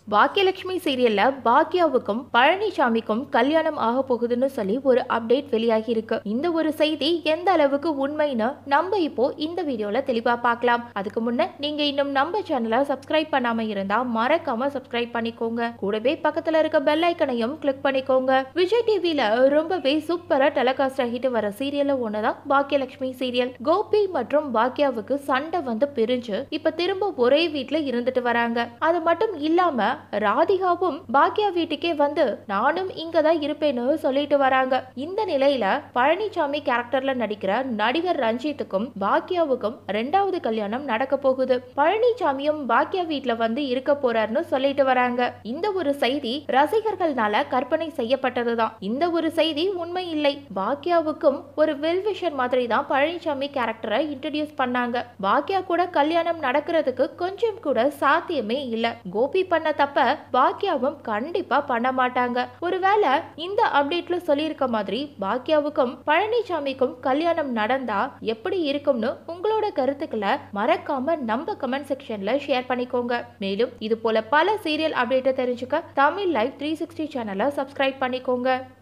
பாக்கியலட்சுமி சீரியல்ல பாக்யாவுக்கும் பழனிசாமிக்கும் கல்யாணம் ஆக போகுதுன்னு சொல்லி ஒரு அப்டேட் வெளியாகி இருக்கு இந்த ஒரு செய்தி எந்த அளவுக்கு உண்மைன்னு நம்ம இப்போ இந்த வீடியோல தெளிவா பார்க்கலாம் அதுக்கு முன்ன நீங்க இன்னும் நம்ம சேனலை சப்ஸ்கிரைப் பண்ணாம இருந்தா மறக்காம சப்ஸ்கிரைப் பண்ணிக்கோங்க கூடவே பக்கத்துல இருக்க பெல் ஐக்கனையும் கிளிக் பண்ணிக்கோங்க விஜய் டிவில ரொம்பவே சூப்பரா டெலிகாஸ்ட் ஆகிட்டு வர சீரியல்ல ஒண்ணுதான் பாக்கியலட்சுமி சீரியல் கோபி மற்றும் பாக்யாவுக்கு சண்டை வந்து பிரிஞ்சு இப்ப திரும்ப ஒரே வீட்ல இருந்துட்டு வராங்க அது மட்டும் இல்லாம ராதிகாவும் பாக்யா வீட்டுக்கே வந்து நானும் இங்க தான் இருப்பேன்னு சொல்லிட்டு வராங்க இந்த நிலையில பழனிசாமி கேரக்டர்ல நடிக்கிற நடிகர் ரஞ்சித்துக்கும் பாக்யாவுக்கும் ரெண்டாவது கல்யாணம் நடக்க போகுது பழனிசாமியும் பாக்யா வீட்ல வந்து இருக்க போறாருன்னு சொல்லிட்டு வராங்க இந்த ஒரு செய்தி ரசிகர்கள்னால கற்பனை செய்யப்பட்டதுதான் இந்த ஒரு செய்தி உண்மை இல்லை பாக்யாவுக்கும் ஒரு வெல்விஷர் மாதிரி தான் பழனிசாமி கேரக்டரை இன்ட்ரடியூஸ் பண்ணாங்க பாக்யா கூட கல்யாணம் நடக்கிறதுக்கு கொஞ்சம் கூட சாத்தியமே இல்ல கோபி பண்ண தப்ப பாக்யாவும் கண்டிப்பா பண்ண மாட்டாங்க ஒருவேளை இந்த அப்டேட்ல சொல்லியிருக்க மாதிரி பாக்யாவுக்கும் பழனிசாமிக்கும் கல்யாணம் நடந்தா எப்படி இருக்கும்னு உங்களோட கருத்துக்களை மறக்காம நம்ம கமெண்ட் செக்ஷன்ல ஷேர் பண்ணிக்கோங்க மேலும் இது போல பல சீரியல் அப்டேட்டை தெரிஞ்சுக்க தமிழ் லைவ் த்ரீ சிக்ஸ்டி சேனலை சப்ஸ்கிரைப் பண்ணிக்கோங்க